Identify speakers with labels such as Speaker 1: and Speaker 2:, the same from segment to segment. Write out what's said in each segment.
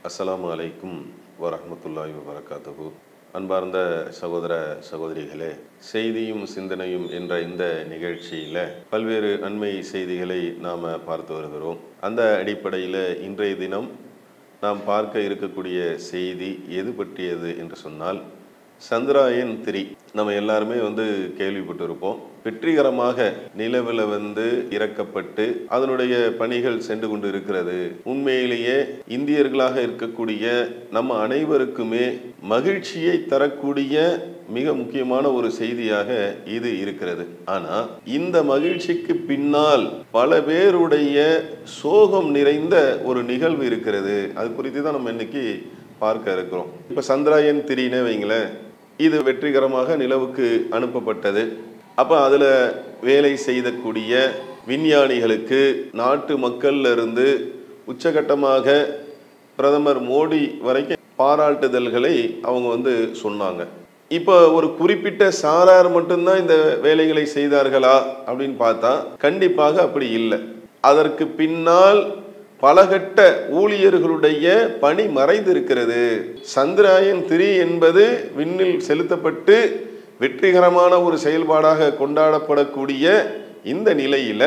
Speaker 1: அஸ்ஸலாமு அலைக்கும் வரஹ்மத்துல்லாஹி வபரகாத்துஹு அன்பார்ந்த சகோதர சகோதரிகளே செய்தியும் சிந்தனையும் என்ற இந்த நிகழ்ச்சியில் பல்வேறு அண்மை செய்திகளை நாம் பார்த்து வருகிறோம் அந்த அடிப்படையில் இன்றைய தினம் நாம் பார்க்க இருக்கக்கூடிய செய்தி எது பற்றியது என்று சொன்னால் சந்திராயன் த்ரீ நம்ம எல்லாருமே வந்து கேள்விப்பட்டிருப்போம் வெற்றிகரமாக நிலவில் வந்து இறக்கப்பட்டு அதனுடைய பணிகள் சென்று கொண்டு இருக்கிறது உண்மையிலேயே இந்தியர்களாக இருக்கக்கூடிய நம்ம அனைவருக்குமே மகிழ்ச்சியை தரக்கூடிய மிக முக்கியமான ஒரு செய்தியாக இது இருக்கிறது ஆனா இந்த மகிழ்ச்சிக்கு பின்னால் பல பேருடைய சோகம் நிறைந்த ஒரு நிகழ்வு இருக்கிறது அது குறித்து தான் நம்ம இன்னைக்கு பார்க்க இருக்கிறோம் இப்ப சந்திராயன் திரினே வைங்களேன் இது வெற்றிகரமாக நிலவுக்கு அனுப்பப்பட்டது அப்போ அதில் வேலை செய்தக்கூடிய விஞ்ஞானிகளுக்கு நாட்டு மக்கள்ல இருந்து உச்சகட்டமாக பிரதமர் மோடி வரைக்கும் பாராட்டுதல்களை அவங்க வந்து சொன்னாங்க இப்போ ஒரு குறிப்பிட்ட சாரார் மட்டும்தான் இந்த வேலைகளை செய்தார்களா அப்படின்னு பார்த்தா கண்டிப்பாக அப்படி இல்லை அதற்கு பின்னால் பலகட்ட ஊழியர்களுடைய பணி மறைந்திருக்கிறது சந்திராயன் த்ரீ என்பது விண்ணில் செலுத்தப்பட்டு வெற்றிகரமான ஒரு செயல்பாடாக கொண்டாடப்படக்கூடிய இந்த நிலையில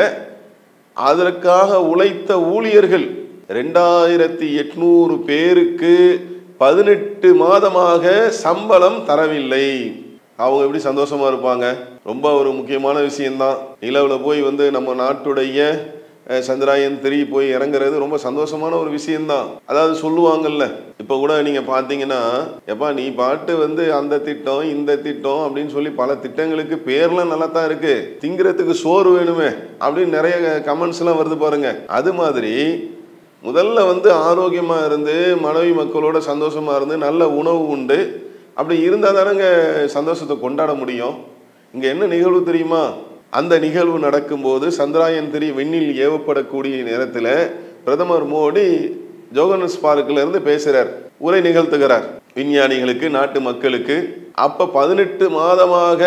Speaker 1: அதற்காக உழைத்த ஊழியர்கள் ரெண்டாயிரத்தி எட்நூறு பேருக்கு பதினெட்டு மாதமாக சம்பளம் தரவில்லை அவங்க எப்படி சந்தோஷமா இருப்பாங்க ரொம்ப ஒரு முக்கியமான விஷயம்தான் நிலவில் போய் வந்து நம்ம நாட்டுடைய அஹ், சந்திராயன் த்ரீ போய் இறங்குறது ரொம்ப சந்தோஷமான ஒரு விஷயம்தான் அதாவது சொல்லுவாங்கல்ல இப்போ கூட நீங்க பார்த்தீங்கன்னா எப்பா நீ பாட்டு வந்து அந்த திட்டம் இந்த திட்டம் அப்படின்னு சொல்லி பல திட்டங்களுக்கு பேர்லாம் நல்லா தான் இருக்கு திங்கிறதுக்கு சோறு வேணுமே அப்படின்னு நிறைய கமெண்ட்ஸ் எல்லாம் வருது பாருங்க அது மாதிரி முதல்ல வந்து ஆரோக்கியமா இருந்து மனைவி மக்களோட சந்தோஷமா இருந்து நல்ல உணவு உண்டு அப்படி இருந்தால் தானங்க சந்தோஷத்தை கொண்டாட முடியும் இங்க என்ன நிகழ்வு தெரியுமா அந்த நிகழ்வு நடக்கும்போது சந்திராயன் திரி விண்ணில் ஏவப்படக்கூடிய நேரத்தில் பிரதமர் மோடி ஜோகனஸ் பார்க்ல இருந்து பேசுறார் உரை நிகழ்த்துகிறார் விஞ்ஞானிகளுக்கு நாட்டு மக்களுக்கு அப்ப பதினெட்டு மாதமாக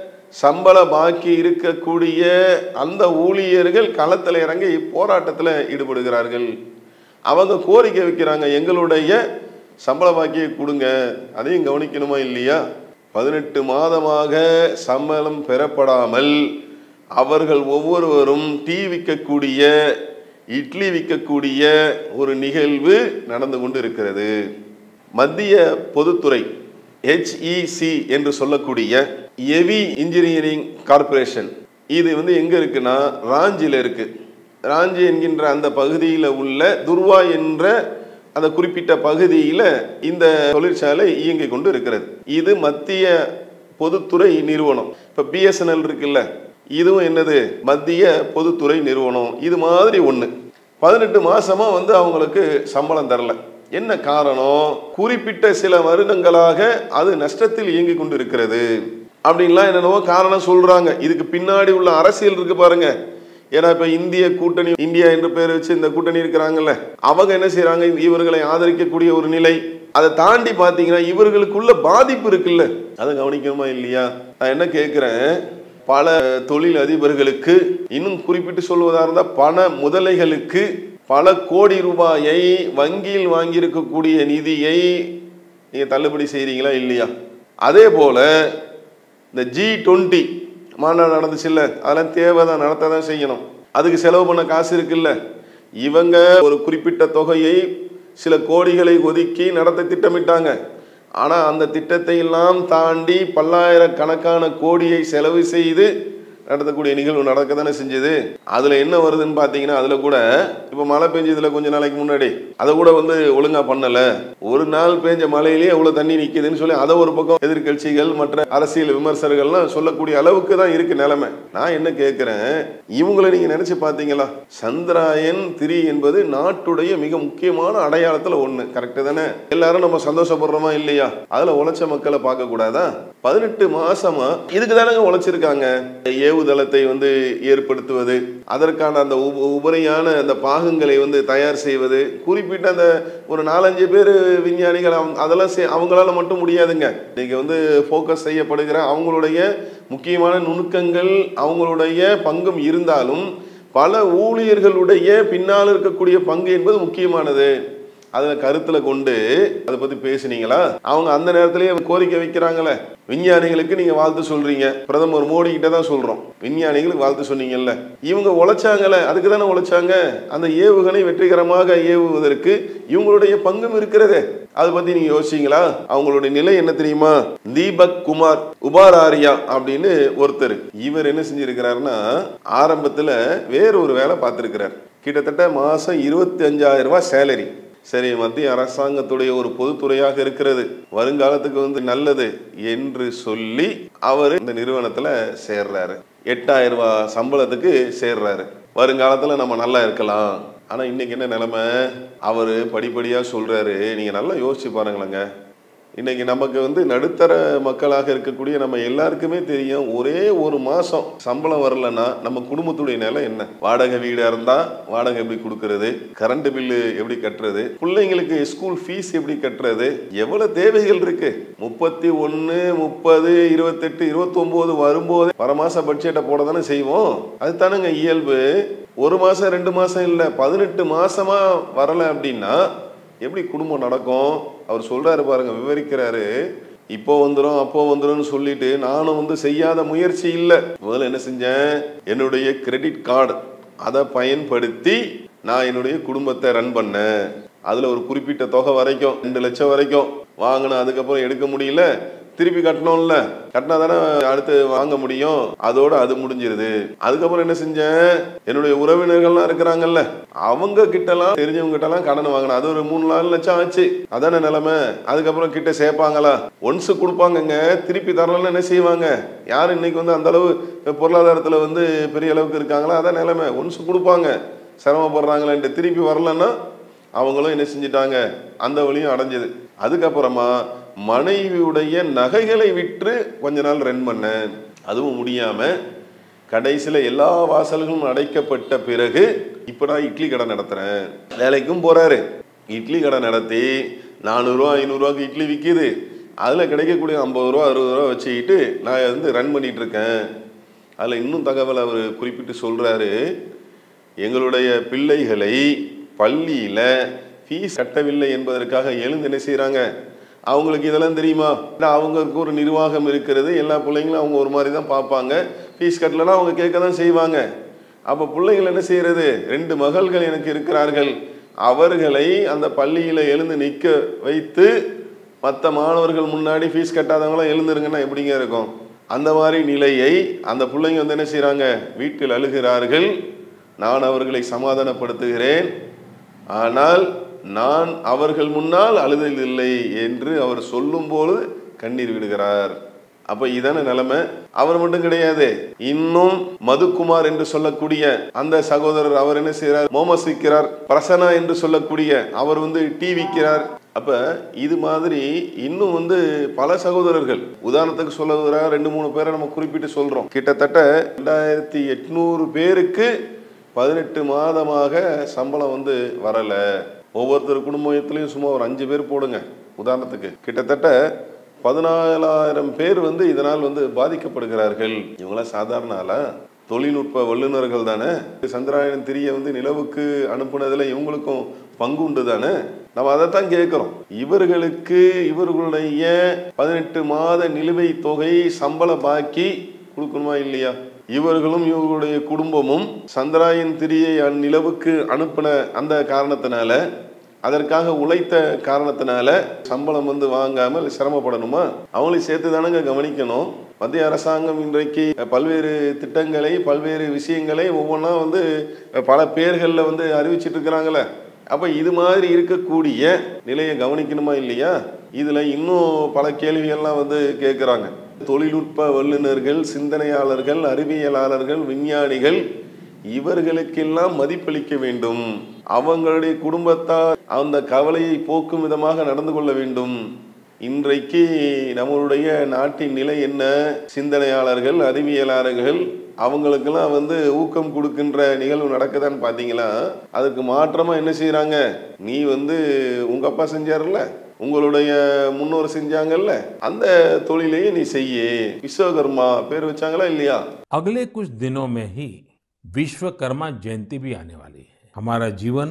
Speaker 1: சம்பள பாக்கி இருக்கக்கூடிய அந்த ஊழியர்கள் களத்தில் இறங்கி போராட்டத்தில் ஈடுபடுகிறார்கள் அவங்க கோரிக்கை வைக்கிறாங்க எங்களுடைய சம்பள பாக்கியை கொடுங்க அதையும் கவனிக்கணுமா இல்லையா பதினெட்டு மாதமாக சம்பளம் பெறப்படாமல் அவர்கள் ஒவ்வொருவரும் டீ விற்கக்கூடிய இட்லி விற்கக்கூடிய ஒரு நிகழ்வு நடந்து கொண்டு இருக்கிறது மத்திய பொதுத்துறை ஹெச்இசி என்று சொல்லக்கூடிய எவி இன்ஜினியரிங் கார்ப்பரேஷன் இது வந்து எங்க இருக்குன்னா ராஞ்சியில் இருக்கு ராஞ்சி என்கின்ற அந்த பகுதியில் உள்ள துர்வா என்ற அந்த குறிப்பிட்ட பகுதியில் இந்த தொழிற்சாலை இயங்கிக் கொண்டு இருக்கிறது இது மத்திய பொதுத்துறை நிறுவனம் இப்போ பிஎஸ்என்எல் இருக்குல்ல இதுவும் என்னது மத்திய பொதுத்துறை நிறுவனம் இது மாதிரி ஒன்று பதினெட்டு மாசமா வந்து அவங்களுக்கு சம்பளம் தரல என்ன காரணம் குறிப்பிட்ட சில வருடங்களாக அது நஷ்டத்தில் இயங்கி கொண்டு இருக்கிறது அப்படின்லாம் என்னென்னவோ காரணம் சொல்றாங்க இதுக்கு பின்னாடி உள்ள அரசியல் இருக்கு பாருங்க ஏன்னா இப்ப இந்திய கூட்டணி இந்தியா என்று பேர் வச்சு இந்த கூட்டணி இருக்கிறாங்கல்ல அவங்க என்ன செய்யறாங்க இவர்களை ஆதரிக்கக்கூடிய ஒரு நிலை அதை தாண்டி பாத்தீங்கன்னா இவர்களுக்குள்ள பாதிப்பு இருக்குல்ல அதை கவனிக்கணுமா இல்லையா நான் என்ன கேட்கிறேன் பல தொழில் அதிபர்களுக்கு இன்னும் குறிப்பிட்டு சொல்வதா இருந்தா பண முதலைகளுக்கு பல கோடி ரூபாயை வங்கியில் வாங்கியிருக்கக்கூடிய நிதியை நீங்க தள்ளுபடி செய்றீங்களா இல்லையா அதே போல இந்த ஜி டுவெண்ட்டி மாநாடு நடந்துச்சுல்ல அதெல்லாம் தேவை தான் நடத்த தான் செய்யணும் அதுக்கு செலவு பண்ண காசு இருக்குல்ல இவங்க ஒரு குறிப்பிட்ட தொகையை சில கோடிகளை ஒதுக்கி நடத்த திட்டமிட்டாங்க ஆனால் அந்த திட்டத்தை எல்லாம் தாண்டி பல்லாயிரக்கணக்கான கோடியை செலவு செய்து நடத்தக்கூடிய நிகழ்வு நடக்க தானே செஞ்சது அதில் என்ன வருதுன்னு பார்த்தீங்கன்னா அதில் கூட இப்போ மழை பெஞ்சதுல கொஞ்ச நாளைக்கு முன்னாடி அதை கூட வந்து ஒழுங்காக பண்ணலை ஒரு நாள் பெஞ்ச மழையிலேயே எவ்வளோ தண்ணி நிற்குதுன்னு சொல்லி அதை ஒரு பக்கம் எதிர்க்கட்சிகள் மற்ற அரசியல் விமர்சகர்கள்லாம் சொல்லக்கூடிய அளவுக்கு தான் இருக்கு நிலைமை நான் என்ன கேட்குறேன் இவங்களை நீங்கள் நினச்சி பார்த்தீங்களா சந்திராயன் திரி என்பது நாட்டுடைய மிக முக்கியமான அடையாளத்தில் ஒன்று கரெக்டு தானே எல்லாரும் நம்ம சந்தோஷப்படுறோமா இல்லையா அதில் உழைச்ச மக்களை பார்க்கக்கூடாதா பதினெட்டு மாசமா இதுக்கு தானங்க உழைச்சிருக்காங்க ஏவுதளத்தை வந்து ஏற்படுத்துவது அதற்கான அந்த உப- உபரியான அந்த பாகங்களை வந்து தயார் செய்வது குறிப்பிட்ட அந்த ஒரு நாலஞ்சு பேர் விஞ்ஞானிகள் அவங்க- அதெல்லாம் செய்- அவங்களால மட்டும் முடியாதுங்க இன்னைக்கு வந்து ஃபோக்கஸ் செய்யப்படுகிற அவங்களுடைய முக்கியமான நுணுக்கங்கள் அவங்களுடைய பங்கும் இருந்தாலும் பல ஊழியர்களுடைய பின்னால் இருக்கக்கூடிய பங்கு என்பது முக்கியமானது அதுல கருத்துல கொண்டு அதை பத்தி பேசுனீங்களா அவங்க அந்த நேரத்திலேயே கோரிக்கை வைக்கிறாங்களே விஞ்ஞானிகளுக்கு நீங்க வாழ்த்து சொல்றீங்க பிரதமர் மோடி கிட்ட தான் சொல்றோம் விஞ்ஞானிகளுக்கு வாழ்த்து சொன்னீங்கல்ல இவங்க உழைச்சாங்கல்ல அதுக்கு தானே உழைச்சாங்க அந்த ஏவுகணை வெற்றிகரமாக ஏவுவதற்கு இவங்களுடைய பங்கும் இருக்கிறதே அதை பத்தி நீங்க யோசிச்சீங்களா அவங்களுடைய நிலை என்ன தெரியுமா தீபக் குமார் உபாராரியா அப்படின்னு ஒருத்தர் இவர் என்ன செஞ்சிருக்கிறாருன்னா ஆரம்பத்துல வேற ஒரு வேலை பார்த்திருக்கிறார் கிட்டத்தட்ட மாசம் இருபத்தி அஞ்சாயிரம் ரூபாய் சேலரி சரி மத்திய அரசாங்கத்துடைய ஒரு பொதுத்துறையாக இருக்கிறது வருங்காலத்துக்கு வந்து நல்லது என்று சொல்லி அவர் இந்த நிறுவனத்துல சேர்றாரு எட்டாயிரம் ரூபாய் சம்பளத்துக்கு சேர்றாரு வருங்காலத்துல நம்ம நல்லா இருக்கலாம் ஆனா இன்னைக்கு என்ன நிலைமை அவரு படிப்படியா சொல்றாரு நீங்க நல்லா யோசிச்சு பாருங்களேங்க இன்னைக்கு நமக்கு வந்து நடுத்தர மக்களாக இருக்கக்கூடிய நம்ம எல்லாருக்குமே தெரியும் ஒரே ஒரு மாசம் சம்பளம் வரலன்னா நம்ம குடும்பத்துடைய நிலை என்ன வாடகை வீடா இருந்தா வாடகை எப்படி கொடுக்கறது கரண்ட் பில்லு எப்படி கட்டுறது பிள்ளைங்களுக்கு ஸ்கூல் ஃபீஸ் எப்படி கட்டுறது எவ்வளவு தேவைகள் இருக்கு முப்பத்தி ஒன்னு முப்பது இருபத்தெட்டு இருபத்தொன்பது வரும்போது வர மாச பட்ஜெட்டை போட தானே செய்வோம் அதுதானங்க இயல்பு ஒரு மாசம் ரெண்டு மாசம் இல்ல பதினெட்டு மாசமா வரல அப்படின்னா எப்படி குடும்பம் நடக்கும் அவர் சொல்றாரு பாருங்க விவரிக்கிறாரு இப்போ வந்துடும் அப்போ வந்துடும்னு சொல்லிட்டு நானும் வந்து செய்யாத முயற்சி இல்லை முதல்ல என்ன செஞ்சேன் என்னுடைய கிரெடிட் கார்டு அதை பயன்படுத்தி நான் என்னுடைய குடும்பத்தை ரன் பண்ணேன் அதுல ஒரு குறிப்பிட்ட தொகை வரைக்கும் ரெண்டு லட்சம் வரைக்கும் வாங்கினேன் அதுக்கப்புறம் எடுக்க முடியல திருப்பி கட்டணும்ல கட்டினா தானே அடுத்து வாங்க முடியும் அதோட அது முடிஞ்சிருது அதுக்கப்புறம் என்ன செஞ்சேன் என்னுடைய உறவினர்கள்லாம் இருக்கிறாங்கல்ல அவங்க கிட்டலாம் தெரிஞ்சவங்க கிட்டலாம் கடன் வாங்கினேன் அது ஒரு மூணு நாலு லட்சம் ஆச்சு அதானே நிலைமை அதுக்கப்புறம் கிட்ட சேர்ப்பாங்களா ஒன்ஸ் கொடுப்பாங்கங்க திருப்பி தரலன்னு என்ன செய்வாங்க யார் இன்னைக்கு வந்து அந்த அளவு பொருளாதாரத்துல வந்து பெரிய அளவுக்கு இருக்காங்களா அதான் நிலைமை ஒன்ஸ் கொடுப்பாங்க சிரமப்படுறாங்களேன்ட்டு திருப்பி வரலன்னா அவங்களும் என்ன செஞ்சிட்டாங்க அந்த வழியும் அடைஞ்சது அதுக்கப்புறமா மனைவியுடைய நகைகளை விற்று கொஞ்ச நாள் ரன் பண்ணேன் அதுவும் முடியாம கடைசியில் எல்லா வாசல்களும் அடைக்கப்பட்ட பிறகு இப்போ நான் இட்லி கடை நடத்துறேன் வேலைக்கும் போறாரு இட்லி கடை நடத்தி நானூறுரூவா ஐநூறுரூவாக்கு இட்லி விற்கிது அதில் கிடைக்கக்கூடிய ஐம்பது ரூபா அறுபது ரூபா வச்சுக்கிட்டு நான் வந்து ரன் பண்ணிட்டு இருக்கேன் அதில் இன்னும் தகவல் அவர் குறிப்பிட்டு சொல்றாரு எங்களுடைய பிள்ளைகளை பள்ளியில் ஃபீஸ் கட்டவில்லை என்பதற்காக எழுந்து என்ன செய்கிறாங்க அவங்களுக்கு இதெல்லாம் தெரியுமா இல்லை அவங்களுக்கு ஒரு நிர்வாகம் இருக்கிறது எல்லா பிள்ளைங்களும் அவங்க ஒரு மாதிரி தான் பார்ப்பாங்க ஃபீஸ் கட்டலைன்னா அவங்க கேட்க தான் செய்வாங்க அப்போ பிள்ளைகள் என்ன செய்யறது ரெண்டு மகள்கள் எனக்கு இருக்கிறார்கள் அவர்களை அந்த பள்ளியில் எழுந்து நிற்க வைத்து மற்ற மாணவர்கள் முன்னாடி ஃபீஸ் கட்டாதவங்களாம் எழுந்துருங்கன்னா எப்படிங்க இருக்கும் அந்த மாதிரி நிலையை அந்த பிள்ளைங்க வந்து என்ன செய்கிறாங்க வீட்டில் அழுகிறார்கள் நான் அவர்களை சமாதானப்படுத்துகிறேன் ஆனால் நான் அவர்கள் முன்னால் அழுதலில்லை என்று அவர் சொல்லும்போது கண்ணீர் விடுகிறார் அப்ப இதான நிலைமை அவர் மட்டும் கிடையாது இன்னும் மதுக்குமார் என்று சொல்லக்கூடிய அந்த சகோதரர் அவர் என்ன செய்யறார் மோமஸ் விற்கிறார் பிரசனா என்று சொல்லக்கூடிய அவர் வந்து டீ விற்கிறார் அப்ப இது மாதிரி இன்னும் வந்து பல சகோதரர்கள் உதாரணத்துக்கு சொல்லுறா ரெண்டு மூணு பேரை நம்ம குறிப்பிட்டு சொல்றோம் கிட்டத்தட்ட ரெண்டாயிரத்தி எட்நூறு பேருக்கு பதினெட்டு மாதமாக சம்பளம் வந்து வரல ஒவ்வொருத்தர் குடும்பத்திலையும் சும்மா ஒரு அஞ்சு பேர் போடுங்க உதாரணத்துக்கு கிட்டத்தட்ட பதினாலாயிரம் பேர் வந்து இதனால் வந்து பாதிக்கப்படுகிறார்கள் இவங்களாம் சாதாரண ஆளா தொழில்நுட்ப வல்லுநர்கள் தானே சந்திராயன் திரிய வந்து நிலவுக்கு அனுப்புனதுல இவங்களுக்கும் பங்கு உண்டு தானே நம்ம அதைத்தான் கேட்கிறோம் இவர்களுக்கு இவர்களுடைய பதினெட்டு மாத நிலுவைத் தொகை சம்பள பாக்கி கொடுக்கணுமா இல்லையா இவர்களும் இவர்களுடைய குடும்பமும் சந்திராயன் திரியை நிலவுக்கு அனுப்பின அந்த காரணத்தினால அதற்காக உழைத்த காரணத்தினால சம்பளம் வந்து வாங்காமல் சிரமப்படணுமா அவங்களையும் சேர்த்து தானங்க கவனிக்கணும் மத்திய அரசாங்கம் இன்றைக்கு பல்வேறு திட்டங்களை பல்வேறு விஷயங்களை ஒவ்வொன்றா வந்து பல பேர்களில் வந்து அறிவிச்சிட்டு இருக்கிறாங்களே அப்ப இது மாதிரி இருக்கக்கூடிய நிலையை கவனிக்கணுமா இல்லையா இதுல இன்னும் பல கேள்விகள்லாம் வந்து கேட்குறாங்க தொழில்நுட்ப வல்லுநர்கள் சிந்தனையாளர்கள் அறிவியலாளர்கள் விஞ்ஞானிகள் இவர்களுக்கெல்லாம் மதிப்பளிக்க வேண்டும் அவங்களுடைய குடும்பத்தார் அந்த கவலையை போக்கும் விதமாக நடந்து கொள்ள வேண்டும் இன்றைக்கு நம்மளுடைய நாட்டின் நிலை என்ன சிந்தனையாளர்கள் அறிவியலாளர்கள் அவங்களுக்கெல்லாம் வந்து ஊக்கம் கொடுக்கின்ற நிகழ்வு நடக்குதான்னு பார்த்தீங்களா அதுக்கு மாற்றமா என்ன செய்யறாங்க நீ வந்து உங்க அப்பா செஞ்சாருல்ல உங்களுடைய முன்னோர் செஞ்சாங்கல்ல அந்த தொழிலையும் நீ செய்ய விஸ்வகர்மா பேர் வச்சாங்களா இல்லையா
Speaker 2: अगले कुछ दिनों में ही विश्वकर्मा जयंती भी आने वाली है हमारा जीवन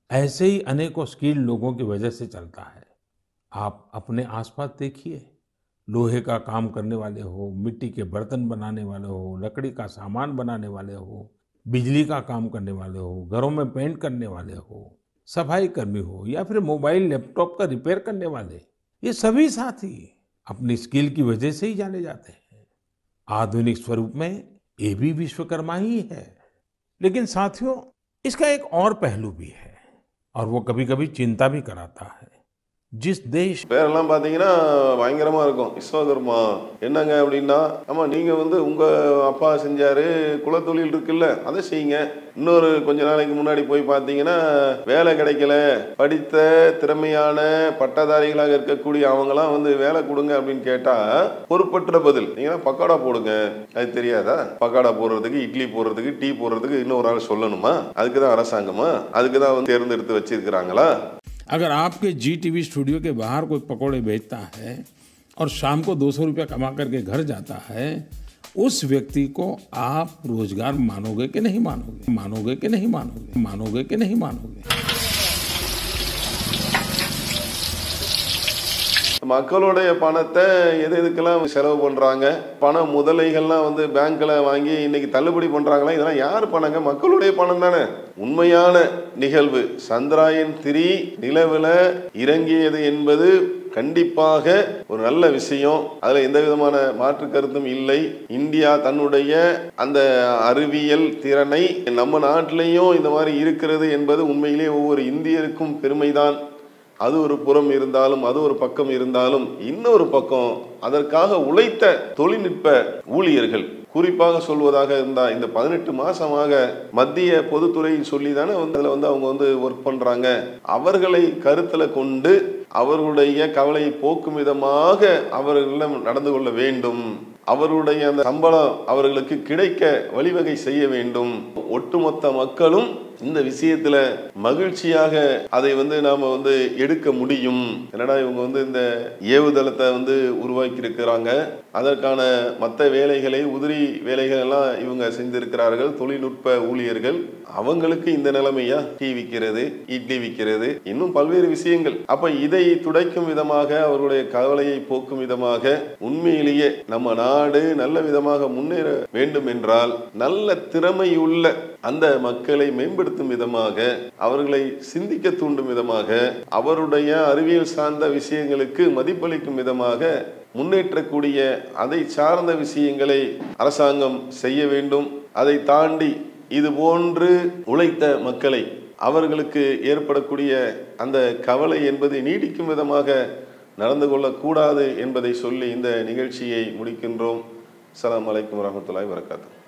Speaker 2: ऐसे ही अनेकों स्किल्ड लोगों की वजह से चलता है आप अपने आसपास देखिए लोहे का काम करने वाले हो मिट्टी के बर्तन बनाने वाले हो लकड़ी का सामान बनाने वाले हो बिजली का काम करने वाले हो घरों में पेंट करने वाले हो सफाई कर्मी हो या फिर मोबाइल लैपटॉप का रिपेयर करने वाले ये सभी साथी अपनी स्किल की वजह से ही जाने जाते हैं आधुनिक स्वरूप में ये भी विश्वकर्मा ही है लेकिन साथियों इसका एक और पहलू भी है और वो कभी कभी चिंता भी कराता है जिस देश
Speaker 1: பேரெல்லாம் பார்த்தீங்கன்னா பயங்கரமாக இருக்கும் விஸ்வகர்மா என்னங்க அப்படின்னா ஆமாம் நீங்கள் வந்து உங்கள் அப்பா செஞ்சார் குலத்தொழில் இருக்குல்ல அதை செய்யுங்க இன்னொரு கொஞ்ச நாளைக்கு முன்னாடி போய் பார்த்தீங்கன்னா வேலை கிடைக்கல படித்த திறமையான பட்டதாரிகளாக இருக்கக்கூடிய அவங்களாம் வந்து வேலை கொடுங்க அப்படின்னு கேட்டால் பொறுப்பற்ற பதில் நீங்கன்னா பக்கோடா போடுங்க அது தெரியாதா பக்கோடா போடுறதுக்கு இட்லி போடுறதுக்கு டீ போடுறதுக்கு இன்னொரு ஆள் சொல்லணுமா அதுக்கு தான் அரசாங்கமா அதுக்கு தான் வந்து தேர்ந்தெடுத்து வச்சிருக்கிறாங்களா
Speaker 2: अगर आपके जी टीवी स्टूडियो के बाहर कोई पकौड़े बेचता है और शाम को दो सौ रुपया कमा करके घर जाता है उस व्यक्ति को आप रोजगार मानोगे कि नहीं मानोगे मानोगे कि नहीं मानोगे मानोगे कि नहीं मानोगे
Speaker 1: மக்களுடைய பணத்தை எது எதுக்கெல்லாம் செலவு பண்றாங்க பண முதலைகள்லாம் வந்து பேங்க்ல வாங்கி இன்னைக்கு தள்ளுபடி பண்றாங்களா இதெல்லாம் யார் பணங்க மக்களுடைய பணம் தானே உண்மையான நிகழ்வு சந்திராயன் த்ரீ நிலவுல இறங்கியது என்பது கண்டிப்பாக ஒரு நல்ல விஷயம் அதுல எந்த விதமான மாற்று கருத்தும் இல்லை இந்தியா தன்னுடைய அந்த அறிவியல் திறனை நம்ம நாட்டிலையும் இந்த மாதிரி இருக்கிறது என்பது உண்மையிலே ஒவ்வொரு இந்தியருக்கும் பெருமைதான் அது ஒரு புறம் இருந்தாலும் அது ஒரு பக்கம் இருந்தாலும் இன்னொரு பக்கம் அதற்காக உழைத்த தொழில்நுட்ப ஊழியர்கள் குறிப்பாக சொல்வதாக இருந்தா இந்த பதினெட்டு மாசமாக மத்திய பொதுத்துறை சொல்லி தானே வந்து அதில் வந்து அவங்க வந்து ஒர்க் பண்றாங்க அவர்களை கருத்துல கொண்டு அவர்களுடைய கவலையை போக்கும் விதமாக அவர்களிடம் நடந்து கொள்ள வேண்டும் அவர்களுடைய அந்த சம்பளம் அவர்களுக்கு கிடைக்க வழிவகை செய்ய வேண்டும் ஒட்டுமொத்த மக்களும் இந்த விஷயத்துல மகிழ்ச்சியாக அதை வந்து நாம வந்து எடுக்க முடியும் என்னடா இவங்க வந்து இந்த ஏவுதளத்தை வந்து உருவாக்கி இருக்கிறாங்க அதற்கான மற்ற வேலைகளை உதிரி வேலைகள் எல்லாம் இவங்க செஞ்சிருக்கிறார்கள் தொழில்நுட்ப ஊழியர்கள் அவங்களுக்கு இந்த நிலைமையா டீ விற்கிறது இட்லி விற்கிறது இன்னும் பல்வேறு விஷயங்கள் அப்ப இதை துடைக்கும் விதமாக அவர்களுடைய கவலையை போக்கும் விதமாக உண்மையிலேயே நம்ம நாடு நல்ல விதமாக முன்னேற வேண்டும் என்றால் நல்ல திறமையுள்ள அந்த மக்களை மேம்படுத்தும் விதமாக அவர்களை சிந்திக்க தூண்டும் விதமாக அவருடைய அறிவியல் சார்ந்த விஷயங்களுக்கு மதிப்பளிக்கும் விதமாக முன்னேற்றக்கூடிய அதை சார்ந்த விஷயங்களை அரசாங்கம் செய்ய வேண்டும் அதை தாண்டி இது போன்று உழைத்த மக்களை அவர்களுக்கு ஏற்படக்கூடிய அந்த கவலை என்பது நீடிக்கும் விதமாக நடந்து கொள்ளக்கூடாது என்பதை சொல்லி இந்த நிகழ்ச்சியை முடிக்கின்றோம் அஸ்ஸலாமு அலைக்கும் வரஹ்மத்துல்லாஹி வரகாத்து